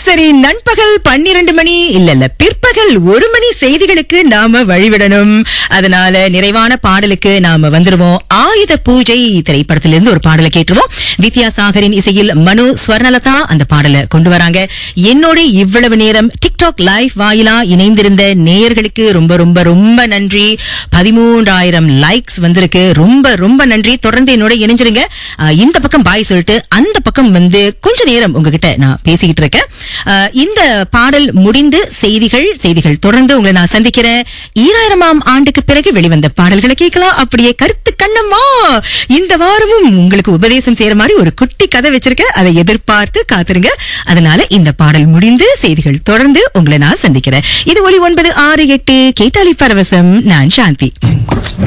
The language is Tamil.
சரி நண்பகல் பன்னிரண்டு மணி இல்ல இல்ல பிற்பகல் ஒரு மணி செய்திகளுக்கு நாம வழிவிடணும் அதனால நிறைவான பாடலுக்கு நாம வந்துருவோம் ஆயுத பூஜை திரைப்படத்திலிருந்து ஒரு பாடலை கேட்டுருவோம் வித்யாசாகரின் இசையில் மனு ஸ்வர்ணலதா அந்த பாடலை கொண்டு வராங்க என்னோட இவ்வளவு நேரம் டிக்டாக் லைவ் வாயிலா இணைந்திருந்த நேயர்களுக்கு ரொம்ப ரொம்ப ரொம்ப நன்றி பதிமூன்றாயிரம் லைக்ஸ் வந்திருக்கு ரொம்ப ரொம்ப நன்றி தொடர்ந்து என்னோட இணைஞ்சிருங்க அஹ், இந்த பக்கம் பாய் சொல்லிட்டு அந்த பக்கம் வந்து கொஞ்ச நேரம் உங்ககிட்ட நான் பேசிக்கிட்டு இருக்கேன் அஹ், இந்த பாடல் முடிந்து செய்திகள் செய்திகள் தொடர்ந்து உங்களை நான் சந்திக்கிறேன் ஈராயிரமாம் ஆண்டுக்கு பிறகு வெளிவந்த பாடல்களை கேட்கலாம் அப்படியே கருத்து கண்ணம்மா இந்த வாரமும் உங்களுக்கு உபதேசம் செய்யற மாதிரி ஒரு குட்டி கதை வச்சிருக்கேன் அதை எதிர்பார்த்து காத்துருங்க அதனால இந்த பாடல் முடிந்து செய்திகள் தொடர்ந்து உங்களை நான் சந்திக்கிறேன் இது ஒலி ஒன்பது ஆறு எட்டு கேட்டாலி பரவசம் நான் சாந்தி